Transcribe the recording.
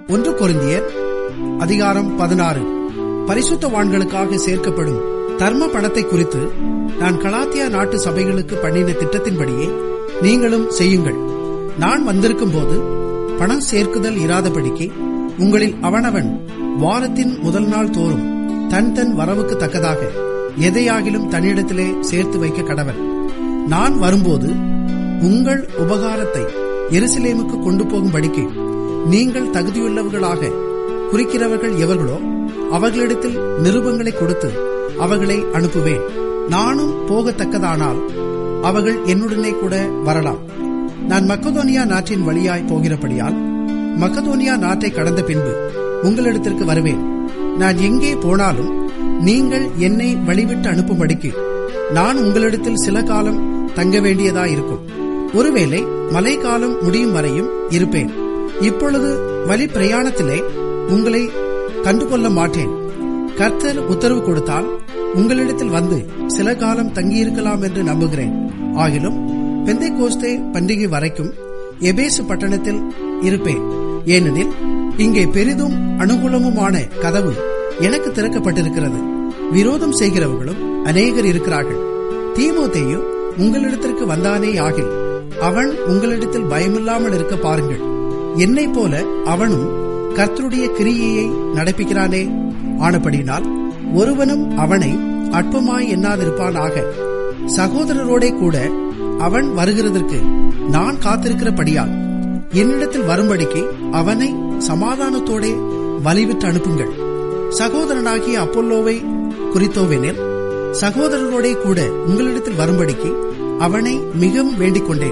ஒன்று கொரிந்தியர் அதிகாரம் பதினாறு பரிசுத்தவான்களுக்காக சேர்க்கப்படும் தர்ம பணத்தை குறித்து நான் கலாத்தியா நாட்டு சபைகளுக்கு பண்ணின திட்டத்தின்படியே நீங்களும் செய்யுங்கள் நான் வந்திருக்கும் போது பணம் சேர்க்குதல் இராதபடிக்கு உங்களில் அவனவன் வாரத்தின் முதல் நாள் தோறும் தன் தன் வரவுக்கு தக்கதாக எதையாகிலும் தன்னிடத்திலே சேர்த்து வைக்க கடவன் நான் வரும்போது உங்கள் உபகாரத்தை எருசலேமுக்கு கொண்டு போகும்படிக்கு நீங்கள் தகுதியுள்ளவர்களாக குறிக்கிறவர்கள் எவர்களோ அவர்களிடத்தில் நிருபங்களை கொடுத்து அவர்களை அனுப்புவேன் நானும் போகத்தக்கதானால் அவர்கள் என்னுடனே கூட வரலாம் நான் மக்கதோனியா நாட்டின் வழியாய் போகிறபடியால் மக்கதோனியா நாட்டை கடந்த பின்பு உங்களிடத்திற்கு வருவேன் நான் எங்கே போனாலும் நீங்கள் என்னை வழிவிட்டு அனுப்பும்படிக்கு நான் உங்களிடத்தில் சில காலம் தங்க வேண்டியதாயிருக்கும் ஒருவேளை மழைக்காலம் முடியும் வரையும் இருப்பேன் இப்பொழுது வழி பிரயாணத்திலே உங்களை கண்டுகொள்ள மாட்டேன் கர்த்தர் உத்தரவு கொடுத்தால் உங்களிடத்தில் வந்து சில காலம் தங்கியிருக்கலாம் என்று நம்புகிறேன் ஆகிலும் பெந்தை கோஸ்தே பண்டிகை வரைக்கும் எபேசு பட்டணத்தில் இருப்பேன் ஏனெனில் இங்கே பெரிதும் அனுகூலமுமான கதவு எனக்கு திறக்கப்பட்டிருக்கிறது விரோதம் செய்கிறவர்களும் அநேகர் இருக்கிறார்கள் தீமோத்தேயும் உங்களிடத்திற்கு வந்தானே ஆகில் அவன் உங்களிடத்தில் பயமில்லாமல் இருக்க பாருங்கள் என்னைப் போல அவனும் கர்த்தருடைய கிரியையை நடப்பிக்கிறானே ஆனபடினால் ஒருவனும் அவனை அற்பமாய் எண்ணாதிருப்பானாக சகோதரரோடே கூட அவன் வருகிறதற்கு நான் காத்திருக்கிறபடியால் என்னிடத்தில் வரும்படிக்கு அவனை சமாதானத்தோடே வலிவிட்டு அனுப்புங்கள் சகோதரனாகிய அப்பல்லோவை குறித்தோவெனில் சகோதரரோடே கூட உங்களிடத்தில் வரும்படிக்கு அவனை மிகவும் வேண்டிக் கொண்டேன்